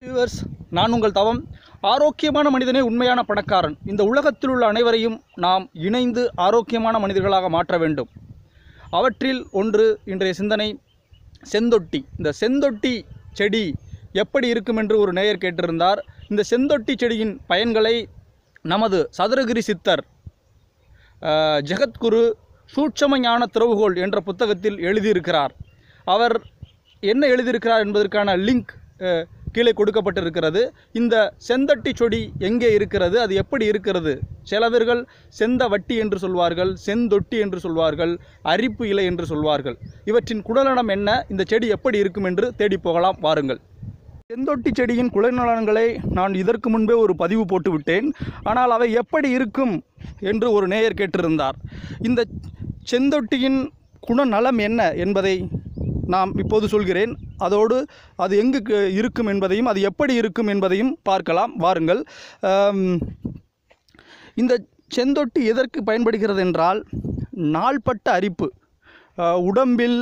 viewers நான் உங்கள் தவம் ஆரோக்கியமான மனிதனே உண்மையான பணக்காரன் இந்த உலகத்தில் உள்ள அனைவரையும் நாம் இணைந்து ஆரோக்கியமான மனிதர்களாக மாற்ற வேண்டும் அவற்றில் ஒன்று இன்றைய சிந்தனை செந்தொட்டி இந்த செந்தொட்டி செடி எப்படி இருக்கும் என்று ஒரு நேயர் கேட்டிருந்தார் இந்த செந்தொட்டி செடியின் பயன்களை நமது சதுரகிரி சித்தர் அஹ், ஜெகத்குரு சூட்சம ஞான திறவுகோல் என்ற புத்தகத்தில் எழுதியிருக்கிறார் அவர் என்ன எழுதியிருக்கிறார் என்பதற்கான லிங்க் அஹ், கீழே கொடுக்கப்பட்டிருக்கிறது இந்த செந்தட்டி செடி எங்கே இருக்கிறது அது எப்படி இருக்கிறது சில பேர்கள் செந்த வட்டி என்று சொல்வார்கள் செந்தொட்டி என்று சொல்வார்கள் அரிப்பு இலை என்று சொல்வார்கள் இவற்றின் குடலனம் என்ன இந்த செடி எப்படி இருக்கும் என்று தேடி போகலாம் வாருங்கள் செந்தொட்டி செடியின் குலைநலன்களை நான் இதற்கு முன்பே ஒரு பதிவு போட்டு விட்டேன் ஆனால் அவை எப்படி இருக்கும் என்று ஒரு நேயர் கேட்டிருந்தார் இந்த செந்தொட்டியின் குணநலம் என்ன என்பதை நாம் இப்போது சொல்கிறேன் அதோடு அது எங்கு கு- இருக்கும் என்பதையும் அது எப்படி இருக்கும் என்பதையும் பார்க்கலாம் வாருங்கள் ஆம், இந்த செந்தொட்டி எதற்கு பயன்படுகிறது என்றால் நாள்பட்ட அரிப்பு ஆ, உடம்பில்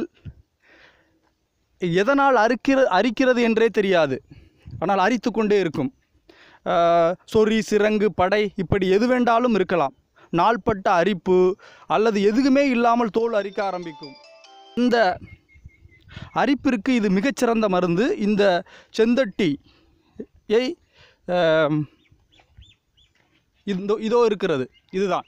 எதனால் அரிக்கிற அரிக்கிறது என்றே தெரியாது ஆனால் அரித்து கொண்டே இருக்கும் ஆஹ் சொறி சிரங்கு படை இப்படி எது வேண்டாலும் இருக்கலாம் நாள்பட்ட அரிப்பு அல்லது எதுவுமே இல்லாமல் தோல் அரிக்க ஆரம்பிக்கும் இந்த அரிப்பிற்கு இது மிகச்சிறந்த மருந்து இந்த செந்தட்டியை ஆம், இந்த இதோ இருக்கிறது இதுதான்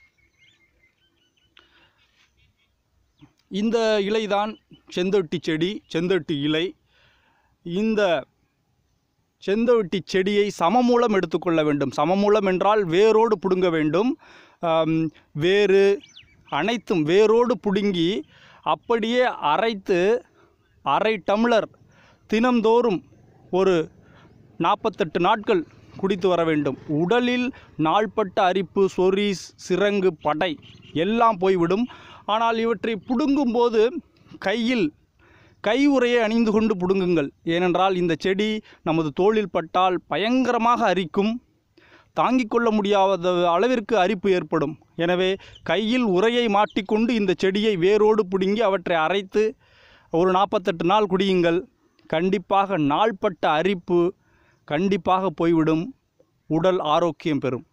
இந்த இலைதான் செந்தொட்டி செடி செந்தொட்டி இலை இந்த செந்தொட்டி செடியை சமமூலம் எடுத்துக்கொள்ள வேண்டும் சமமூலம் என்றால் வேரோடு பிடுங்க வேண்டும் ஆம், வேறு அனைத்தும் வேரோடு பிடுங்கி அப்படியே அரைத்து அரை டம்ளர் தினம்தோறும் ஒரு நாற்பத்தெட்டு நாட்கள் குடித்து வர வேண்டும் உடலில் நாள்பட்ட அரிப்பு சொறி சிரங்கு படை எல்லாம் போய்விடும் ஆனால் இவற்றை புடுங்கும்போது கையில் கை உறையை அணிந்து கொண்டு புடுங்குங்கள் ஏனென்றால் இந்த செடி நமது தோளில் பட்டால் பயங்கரமாக அரிக்கும் தாங்கிக் கொள்ள முடியாத அளவிற்கு அரிப்பு ஏற்படும் எனவே கையில் உரையை மாட்டிக்கொண்டு இந்த செடியை வேரோடு பிடுங்கி அவற்றை அரைத்து ஒரு நாற்பத்தெட்டு நாள் குடியுங்கள் கண்டிப்பாக நாள்பட்ட அரிப்பு கண்டிப்பாக போய்விடும் உடல் ஆரோக்கியம் பெறும்